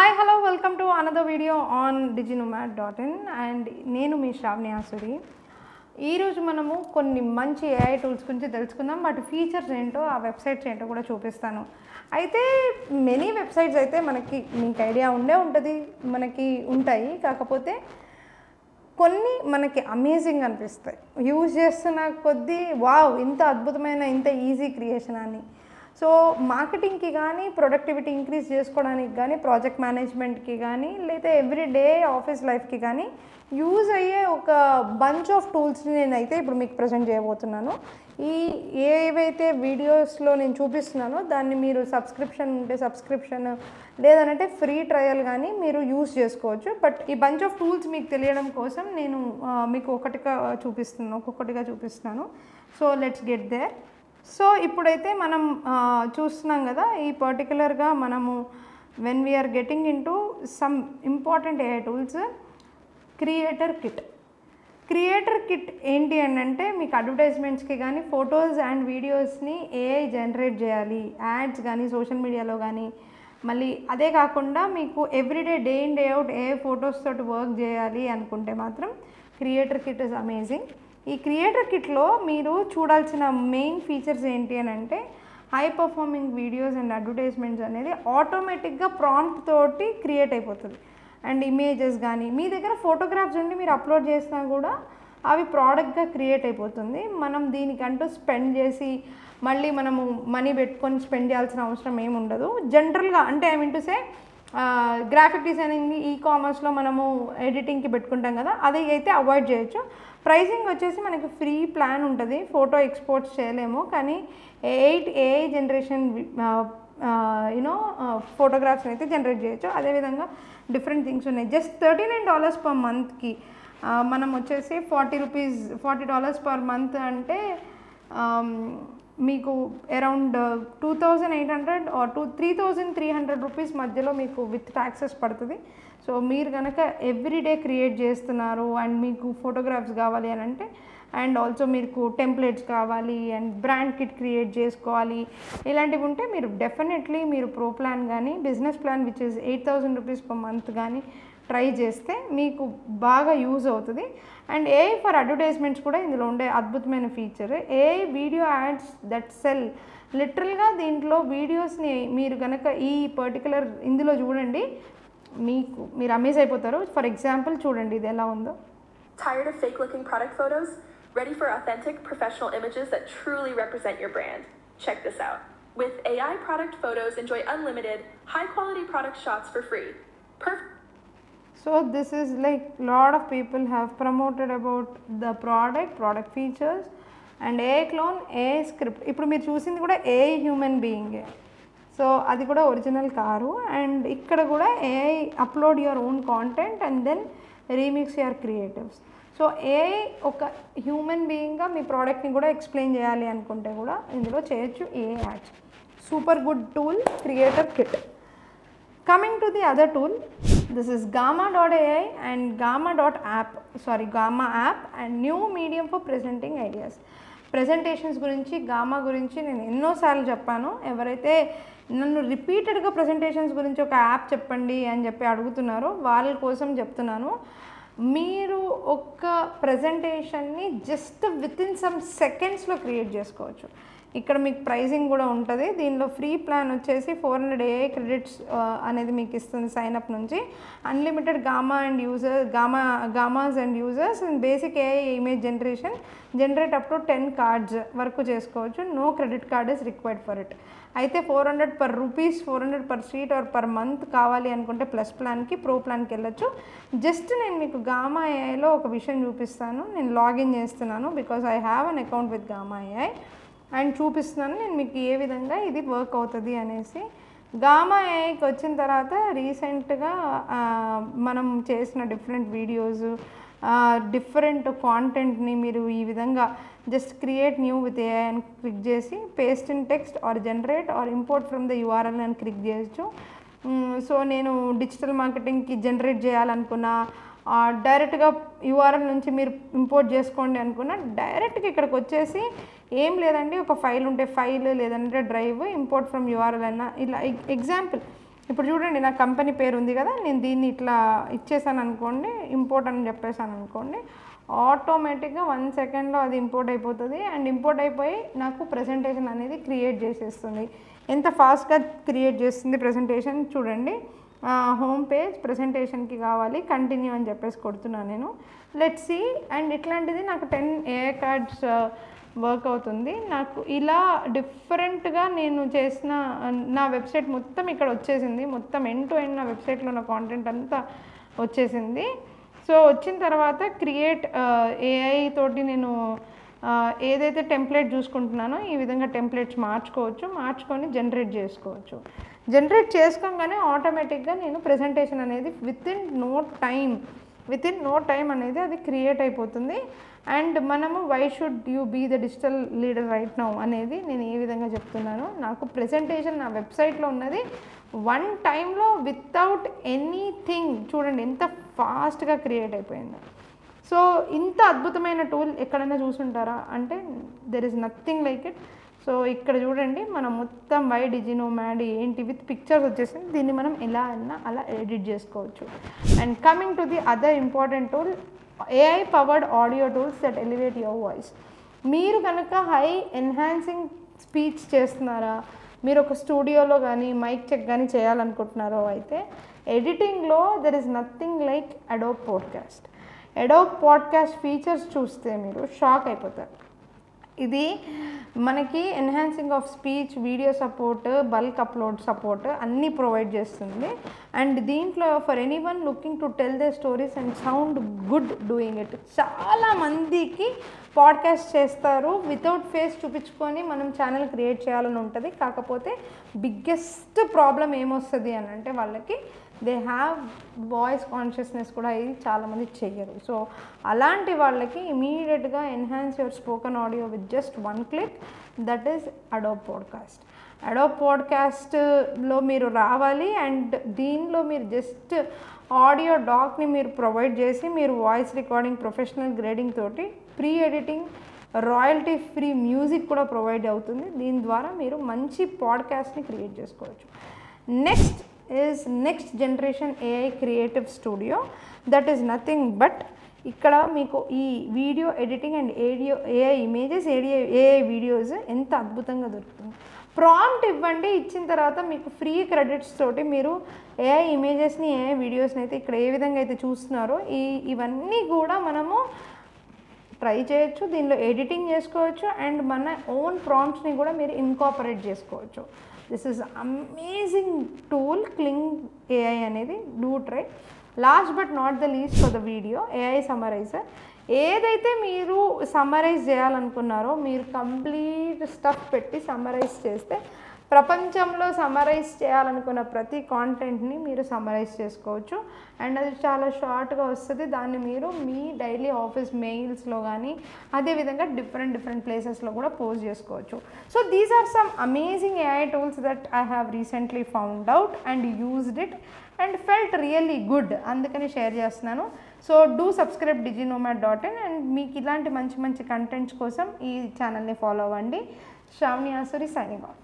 Hi hello welcome to another video on Diginomat dot in and నేను మీ శ్రావణి ఆసురి ఈరోజు మనము కొన్ని మంచి ఏఐ టూల్స్ గురించి తెలుసుకుందాం వాటి ఫీచర్స్ ఏంటో ఆ వెబ్సైట్స్ ఏంటో కూడా చూపిస్తాను అయితే మెనీ వెబ్సైట్స్ అయితే మనకి మీకు ఐడియా ఉండే ఉంటుంది మనకి ఉంటాయి కాకపోతే కొన్ని మనకి అమేజింగ్ అనిపిస్తాయి యూజ్ చేస్తున్న కొద్దీ వావ్ ఇంత అద్భుతమైన ఇంత ఈజీ క్రియేషన్ అని సో మార్కెటింగ్కి కానీ ప్రొడక్టివిటీ ఇంక్రీజ్ చేసుకోవడానికి కానీ ప్రాజెక్ట్ మేనేజ్మెంట్కి కానీ లేదా ఎవ్రీ డే ఆఫీస్ లైఫ్కి కానీ యూజ్ అయ్యే ఒక బంచ్ ఆఫ్ టూల్స్ని నేనైతే ఇప్పుడు మీకు ప్రజెంట్ చేయబోతున్నాను ఈ ఏవైతే వీడియోస్లో నేను చూపిస్తున్నానో దాన్ని మీరు సబ్స్క్రిప్షన్ ఉంటే సబ్స్క్రిప్షన్ లేదనంటే ఫ్రీ ట్రయల్ కానీ మీరు యూస్ చేసుకోవచ్చు బట్ ఈ బంచ్ ఆఫ్ టూల్స్ మీకు తెలియడం కోసం నేను ఆ, మీకు ఒకటిగా చూపిస్తున్నాను ఒక్కొక్కటిగా చూపిస్తున్నాను so let's get there so ఇప్పుడైతే మనం ఆ, చూస్తున్నాం కదా ఈ పర్టికులర్గా మనము when we're getting into some important AI tools creator kit creator kit ఏంటి అని అంటే మీకు అడ్వర్టైజ్మెంట్స్కి కానీ ఫొటోస్ అండ్ వీడియోస్ని ఏఐ జనరేట్ చేయాలి యాడ్స్ కానీ సోషల్ మీడియాలో కానీ మళ్ళీ అదే కాకుండా మీకు everyday day in day out a photos తోటి వర్క్ చేయాలి అనుకుంటే మాత్రం క్రియేటర్ కిట్ ఇస్ అమేజింగ్ ఈ క్రియేటర్ కిట్లో మీరు చూడాల్సిన మెయిన్ ఫీచర్స్ ఏంటి అని అంటే high performing videos and advertisements అనేది ఆటోమేటిక్గా ప్రాంప్ట్ తోటి క్రియేట్ అయిపోతుంది అండ్ ఇమేజెస్ కానీ మీ దగ్గర ఫోటోగ్రాఫ్స్ ఉండి మీరు అప్లోడ్ చేసినా కూడా అవి ప్రోడక్ట్గా క్రియేట్ అయిపోతుంది మనం దీనికంటూ స్పెండ్ చేసి మళ్ళీ మనము మనీ పెట్టుకొని స్పెండ్ చేయాల్సిన అవసరం ఏమి ఉండదు జనరల్గా అంటే I mean to say graphic designing ఈ కామర్స్లో మనము ఎడిటింగ్కి పెట్టుకుంటాం కదా అది అయితే అవాయిడ్ చేయొచ్చు ప్రైసింగ్ వచ్చేసి మనకి ఫ్రీ ప్లాన్ ఉంటుంది ఫోటో ఎక్స్పోర్ట్స్ చేయలేము కానీ eight AI generation you know photographs అయితే జనరేట్ చేయొచ్చు అదేవిధంగా డిఫరెంట్ థింగ్స్ ఉన్నాయి just thirty nine dollars per మంత్కి మనం వచ్చేసి forty rupees forty dollars per month అంటే um, మీకు around two thousand eight hundred or two three thousand three hundred rupees మధ్యలో మీకు విత్ ట్యాక్సెస్ పడుతుంది సో మీరు కనుక ఎవ్రీడే క్రియేట్ చేస్తున్నారు అండ్ మీకు ఫోటోగ్రాఫ్స్ కావాలి అని అంటే అండ్ ఆల్సో మీకు టెంప్లెట్స్ కావాలి అండ్ బ్రాండ్ కిట్ క్రియేట్ చేసుకోవాలి ఇలాంటివి ఉంటే మీరు డెఫినెట్లీ మీరు ప్రో ప్లాన్ కానీ business plan which is eight thousand rupees per month కానీ ట్రై చేస్తే మీకు బాగా యూజ్ అవుతుంది అండ్ ఏ ఫర్ అడ్వర్టైజ్మెంట్స్ కూడా ఇందులో ఉండే అద్భుతమైన feature a video ads that sell లిటరల్గా దీంట్లో వీడియోస్ని మీరు కనుక ఈ పర్టికులర్ ఇందులో చూడండి మీకు మీరు అమేజ్ అయిపోతారు ఫర్ ఎగ్జాంపుల్ చూడండి ఇది ఎలా ఉందో Tired of fake looking product photos? Ready for authentic, professional images that truly represent your brand? Check this out. With AI product photos, enjoy unlimited, high quality product shots for free. Perfect. So this is like lot of people have promoted about the product product features and a clone a script ఇప్పుడు మీరు చూసింది కూడా a human బీయింగే so అది కూడా original car and ఇక్కడ కూడా AI upload your own content and then remix your creatives so AI ఒక human బీయింగ్గా మీ ప్రోడక్ట్ని కూడా ఎక్స్ప్లెయిన్ చేయాలి అనుకుంటే కూడా ఇందులో చేయొచ్చు a ads super good tool creator kit Coming to the other tool, this is gamma.ai and gamma.app, sorry, gamma app and new medium for presenting ideas. Presentations గురించి గామా గురించి నేను ఎన్నోసార్లు చెప్పాను ఎవరైతే నన్ను రిపీటెడ్గా ప్రజెంటేషన్స్ గురించి ఒక యాప్ చెప్పండి అని చెప్పి అడుగుతున్నారో వాళ్ళ కోసం చెప్తున్నాను మీరు ఒక ప్రజెంటేషన్ని జస్ట్ విత్ ఇన్ సమ్ సెకండ్స్లో క్రియేట్ చేసుకోవచ్చు ఇక్కడ మీకు ప్రైజింగ్ కూడా ఉంటుంది దీనిలో ఫ్రీ ప్లాన్ వచ్చేసి ఫోర్ హండ్రెడ్ ఏఐ క్రెడిట్స్ అనేది మీకు ఇస్తుంది సైన్ అప్ నుంచి unlimited Gamma and user Gamma gammas and users and basic AI image generation generate up to ten cards వరకు చేసుకోవచ్చు no credit card is required for it అయితే four hundred per rupees four hundred per seat or per month కావాలి అనుకుంటే plus ప్లాన్కి pro ప్లాన్కి వెళ్ళొచ్చు just నేను మీకు gamma ఏఐలో ఒక విషయం చూపిస్తాను నేను లాగిన్ చేస్తున్నాను because I have an account with Gamma AI and చూపిస్తున్నాను నేను మీకు ఏ విధంగా ఇది వర్క్ అవుతుంది అనేసి గామా ఏఐకి వచ్చిన తర్వాత రీసెంట్గా ఆ, మనం చేసిన డిఫరెంట్ వీడియోస్ డిఫరెంట్ కాంటెంట్ని మీరు ఈ విధంగా just create new with AI అని క్లిక్ చేసి paste in text or generate or import from the URL అని క్లిక్ చేయొచ్చు సో నేను డిజిటల్ మార్కెటింగ్కి జనరేట్ చేయాలనుకున్నా డైరెక్ట్గా యూఆర్ఎల్ నుంచి మీరు ఇంపోర్ట్ చేసుకోండి అనుకున్న డైరెక్ట్గా ఇక్కడికి వచ్చేసి ఏం లేదండి ఒక ఫైల్ ఉంటే ఫైల్ లేదంటే డ్రైవ్ ఇంపోర్ట్ ఫ్రమ్ యూఆర్ఎల్ అన్న ఇలా ఎగ్జాంపుల్ ఇప్పుడు చూడండి నా కంపెనీ పేరు ఉంది కదా నేను దీన్ని ఇట్లా ఇచ్చేసాను అనుకోండి ఇంపోర్ట్ అని చెప్పేసాను అనుకోండి ఆటోమేటిక్గా వన్ సెకండ్లో అది ఇంపోర్ట్ అయిపోతుంది అండ్ ఇంపోర్ట్ అయిపోయి నాకు ప్రజెంటేషన్ అనేది క్రియేట్ చేసేస్తుంది ఎంత ఫాస్ట్గా క్రియేట్ చేస్తుంది ప్రజెంటేషన్ చూడండి హోమ్ పేజ్ ప్రజెంటేషన్కి కావాలి కంటిన్యూ అని చెప్పేసి కొడుతున్నాను నేను లెట్ సి అండ్ ఇట్లాంటిది నాకు టెన్ ఏ కార్డ్స్ వర్క్ అవుతుంది నాకు ఇలా డిఫరెంట్గా నేను చేసిన నా వెబ్సైట్ మొత్తం ఇక్కడ వచ్చేసింది మొత్తం ఎండ్ టు ఎండ్ నా వెబ్సైట్లో నా కాంటెంట్ అంతా వచ్చేసింది సో వచ్చిన తర్వాత క్రియేట్ ఏఐ తోటి నేను ఆ, ఏదైతే టెంప్లెట్ చూసుకుంటున్నానో ఈ విధంగా టెంప్లెట్స్ మార్చుకోవచ్చు మార్చుకొని జనరేట్ చేసుకోవచ్చు జనరేట్ చేసుకోగానే ఆటోమేటిక్గా నేను ప్రెజెంటేషన్ అనేది with in no time with in no time అనేది అది క్రియేట్ అయిపోతుంది అండ్ మనము why should you be the digital leader right now అనేది నేను ఏ విధంగా చెప్తున్నాను నాకు ప్రెజెంటేషన్ నా వెబ్సైట్లో ఉన్నది వన్ టైంలో వితౌట్ ఎనీథింగ్ చూడండి ఎంత ఫాస్ట్గా క్రియేట్ అయిపోయిందో సో ఇంత అద్భుతమైన టూల్ ఎక్కడైనా చూసుంటారా అంటే there is nothing like it so ఇక్కడ చూడండి మనం మొత్తం వై డిజినో మ్యాడ్ ఏంటి విత్ పిక్చర్స్ వచ్చేసింది దీన్ని మనం ఎలా అన్నా అలా ఎడిట్ చేసుకోవచ్చు and coming to the other important tool AI powered audio tools that elevate your voice మీరు కనుక హై ఎన్హాన్సింగ్ స్పీచ్ చేస్తున్నారా మీరు ఒక స్టూడియోలో కానీ మైక్ చెక్ కానీ చేయాలనుకుంటున్నారో అయితే ఎడిటింగ్లో there is nothing like Adobe podcast Adobe podcast features చూస్తే మీరు షాక్ అయిపోతారు ఇది మనకి enhancing of speech video support bulk upload support అన్నీ ప్రొవైడ్ చేస్తుంది అండ్ దీంట్లో for any one looking to tell the stories and sound good doing it చాలా మందికి పాడ్కాస్ట్ చేస్తారు వితౌట్ ఫేస్ చూపించుకొని మనం ఛానల్ క్రియేట్ చేయాలని ఉంటుంది కాకపోతే బిగ్గెస్ట్ ప్రాబ్లం ఏమొస్తుంది అని అంటే వాళ్ళకి దే హ్యావ్ వాయిస్ కాన్షియస్నెస్ కూడా ఇది చాలామంది చెయ్యరు సో అలాంటి వాళ్ళకి ఇమీడియట్గా enhance your spoken audio with just one click that is Adobe podcast Adobe పాడ్కాస్ట్లో మీరు రావాలి అండ్ దీనిలో మీరు జస్ట్ ఆడియో డాక్ని మీరు ప్రొవైడ్ చేసి మీరు వాయిస్ రికార్డింగ్ ప్రొఫెషనల్ గ్రేడింగ్ తోటి pre editing royalty free music కూడా ప్రొవైడ్ అవుతుంది దీని ద్వారా మీరు మంచి పాడ్కాస్ట్ని క్రియేట్ చేసుకోవచ్చు next is next generation AI creative studio that is nothing but ఇక్కడ మీకు ఈ video editing and audio AI images audio AI videos ఎంత అద్భుతంగా దొరుకుతుంది ప్రాంప్ట్ ఇవ్వండి ఇచ్చిన తర్వాత మీకు ఫ్రీ క్రెడిట్స్ తోటి మీరు ఏఐ ఇమేజెస్ని ఏఐ వీడియోస్ని అయితే ఇక్కడ ఏ విధంగా అయితే చూస్తున్నారో ఈ ఇవన్నీ కూడా మనము ట్రై చేయొచ్చు దీనిలో ఎడిటింగ్ చేసుకోవచ్చు అండ్ మన ఓన్ ప్రాంప్ట్స్ని కూడా మీరు ఇన్కాపరేట్ చేసుకోవచ్చు this is amazing tool Kling AI అనేది do try last but not the least for the video AI summariser ఏదైతే మీరు సమరైజ్ చేయాలనుకున్నారో మీరు కంప్లీట్ స్టఫ్ పెట్టి సమరైజ్ చేస్తే ప్రపంచంలో సమరైజ్ చేయాలనుకున్న ప్రతి కాంటెంట్ని మీరు సమరైజ్ చేసుకోవచ్చు అండ్ అది చాలా షార్ట్గా వస్తుంది దాన్ని మీరు మీ డైలీ ఆఫీస్ మెయిల్స్లో కానీ అదేవిధంగా డిఫరెంట్ డిఫరెంట్ ప్లేసెస్లో కూడా పోస్ట్ చేసుకోవచ్చు so these are some amazing AI tools that I have recently found out and used it and felt really good అందుకని షేర్ చేస్తున్నాను so do subscribe Diginomat dot in and మీకు ఇలాంటి మంచి మంచి contents కోసం ఈ ఛానల్ని ఫాలో అవ్వండి శ్రావణి ఆసురి సైనింగ్ ఆఫ్